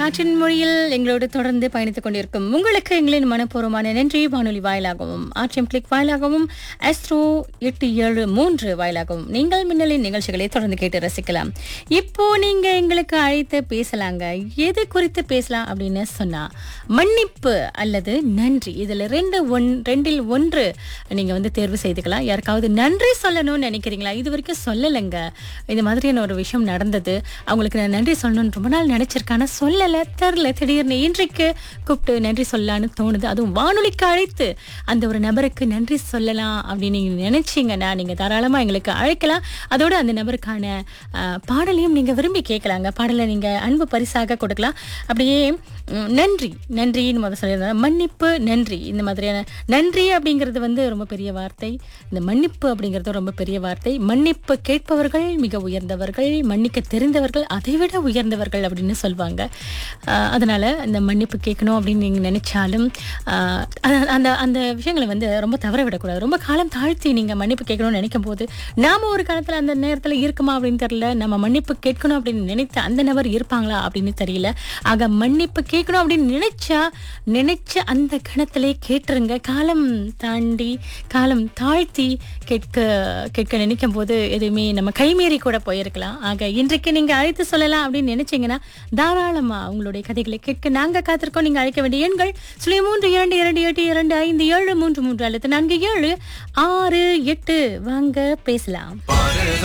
காற்றின் மொழியில் எங்களோடு தொடர்ந்து பயணித்துக் கொண்டிருக்கும் உங்களுக்கு எங்களின் மனப்பூர்வமான நன்றி வானொலி வாயிலாகவும் ஆர்டிஎம் கிளிக் வாயிலாகவும் அஸ்ட்ரோ எட்டு ஏழு மூன்று வாயிலாகவும் நீங்கள் மின்னலின் நிகழ்ச்சிகளை தொடர்ந்து கேட்டு ரசிக்கலாம் இப்போ நீங்க எங்களுக்கு அழைத்து பேசலாங்க எது குறித்து பேசலாம் அப்படின்னு சொன்னா மன்னிப்பு அல்லது நன்றி இதுல ரெண்டு ஒன் ரெண்டில் ஒன்று நீங்க வந்து தேர்வு செய்துக்கலாம் யாருக்காவது நன்றி சொல்லணும்னு நினைக்கிறீங்களா இது வரைக்கும் சொல்லலைங்க இந்த மாதிரியான ஒரு விஷயம் நடந்தது அவங்களுக்கு நான் நன்றி சொல்லணும்னு ரொம்ப நாள் நினைச்சிருக்கான சொல்லலை தெரில திடீர்னு இன்றைக்கு கூப்பிட்டு நன்றி சொல்லலான்னு தோணுது அதுவும் வானொலிக்கு அழைத்து அந்த ஒரு நபருக்கு நன்றி சொல்லலாம் அப்படின்னு நீங்க நினைச்சீங்கன்னா நீங்க தாராளமா எங்களுக்கு அழைக்கலாம் அதோட அந்த நபருக்கான ஆஹ், பாடலையும் நீங்க விரும்பி கேட்கலாங்க பாடலை நீங்க அன்பு பரிசாக கொடுக்கலாம் அப்படியே ம், நன்றி நன்றின்னு முதல் சொல்லியிருந்தாங்க மன்னிப்பு நன்றி இந்த மாதிரியான நன்றி அப்படிங்கிறது வந்து ரொம்ப பெரிய வார்த்தை இந்த மன்னிப்பு அப்படிங்கிறது ரொம்ப பெரிய வார்த்தை மன்னிப்பு கேட்பவர்கள் மிக உயர்ந்தவர்கள் மன்னிக்க தெரிந்தவர்கள் அதைவிட உயர்ந்தவர்கள் அப்படின்னு சொல்லுவாங்க ஆஹ், அதனால இந்த மன்னிப்பு கேட்கணும் அப்படின்னு நீங்க நினைச்சாலும் ஆஹ், அந்த- அந்த அந்த விஷயங்களை வந்து ரொம்ப தவற விடக்கூடாது ரொம்ப காலம் தாழ்த்தி நீங்க மன்னிப்பு கேட்கணும்னு நினைக்கும் போது நாம ஒரு காலத்துல அந்த நேரத்துல இருக்குமா அப்படின்னு தெரியல நம்ம மன்னிப்பு கேட்கணும் அப்படின்னு நினைத்த அந்த நபர் இருப்பாங்களா அப்படின்னு தெரியல ஆக மன்னிப்பு கேட்கணும் அப்படின்னு நினைச்சா நினைச்ச அந்த கணத்திலே கேட்டுருங்க காலம் தாண்டி காலம் தாழ்த்தி கேட்க கேட்க நினைக்கும் போது எதுவுமே நம்ம கைமீறி கூட போயிருக்கலாம் ஆக இன்றைக்கு நீங்க அழைத்து சொல்லலாம் அப்படின்னு நினைச்சீங்கன்னா தாராளமா உங்களுடைய கதைகளை கேட்க நாங்க காத்திருக்கோம் நீங்க அழைக்க வேண்டிய எண்கள் சுழி மூன்று இரண்டு இரண்டு எட்டு இரண்டு ஐந்து ஏழு மூன்று மூன்று அல்லது நான்கு ஏழு ஆறு எட்டு வாங்க பேசலாம்